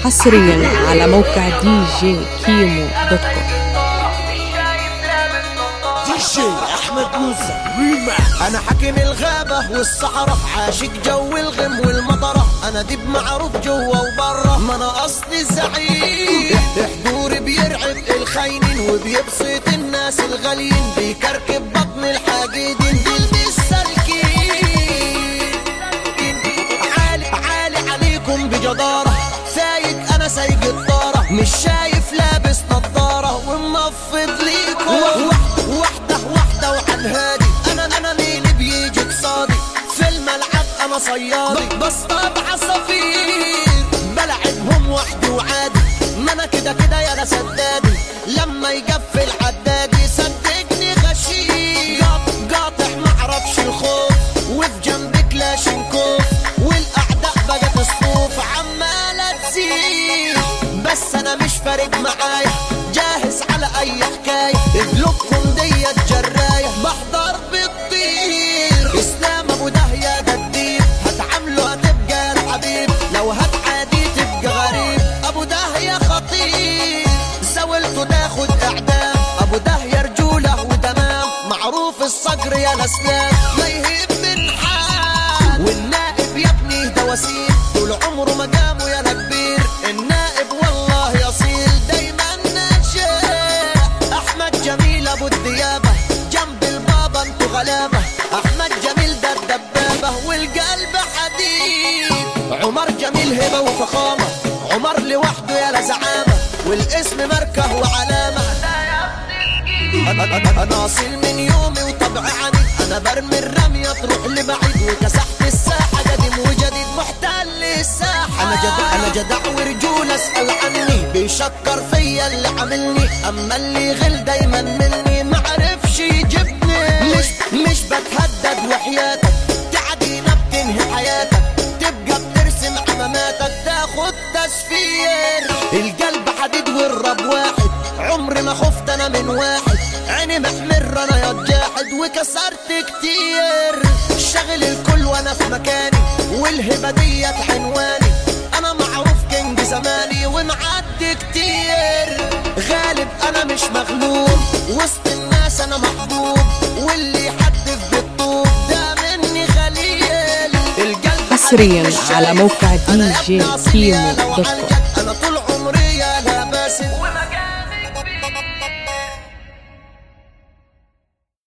حصريا على موقع دي جي كيمو دوت كوم دي جي احمد موسى ريما انا حكيم الغابة والصحراء عاشق جو الغم والمطرة انا دب معروف جوا وبرا ما انا اصلي زعيم حضوري بيرعب الخاينين وبيبسط الناس الغاليين بيكركب بطن الحاقدين بيلبس سلكين عالي عالي عليكم بجدارة سايق انا سايق الطارة مش شايف لابس نظارة ومنفض ليكم واحدة واحدة واحدة وعن هادي انا انا مين بيجي قصادي في الملعب انا صيادي بصطاد عصافير بلعبهم وحدي وعادي ما انا كده كده يا سدادي لما يقفل عدادي صدقني غشيم قاط- قاطع معرفش الخوف وفي جنبك كلاشنكوف والاعداء بقت الصوف عمالة تزيد بس انا مش فارق معايا جاهز على اي حكاية قلوبكم ديت جراية بحضر بتطير اسلام ابو دهية جديد هتعامله هتبقى الحبيب لو هتعادي تبقى غريب ابو دهية خطير زاولته تاخد اعدام ابو دهية رجولة وتمام معروف الصقر يا الاسلام ما يهيب من حال والنائب يا ابني ده وسيم طول عمره مقامه يا كبير النائب والله يصيل دايما ناجح احمد جميل ابو الديابه جنب البابا انتو غلابه احمد جميل ده الدبابه والقلب حديد عمر جميل هبه وفخامه عمر لوحده يا لزعامه والاسم ماركه وعلامه انا اصيل من يومي وطبعي عنيد انا برمي الرمية تروح لبعيد وكسحت الساحة قديم وجديد محتل الساحة انا جدع انا جدع ورجول اسأل عني بيشكر فيا اللي عاملني اما اللي غل دايما مني معرفش يجيبني مش مش بتهدد وحياتك تعدينا بتنهي حياتك تبقى بترسم عماماتك تاخد تسفير القلب حديد والرب واحد عمري ما خفت انا من واحد عيني محمر انا يا جاحد وكسرت كتير شغل الكل وانا في مكاني والهبه ديت عنواني انا معروف كينج زماني ومعدي كتير غالب انا مش مغلوب وسط الناس انا محبوب واللي يحدف بالطوب ده مني خليل القلب حصرياً حديد مش على شايف. موقع أنا دي جي ابن أصيل كيمو يا لو دوت عن كوم. جد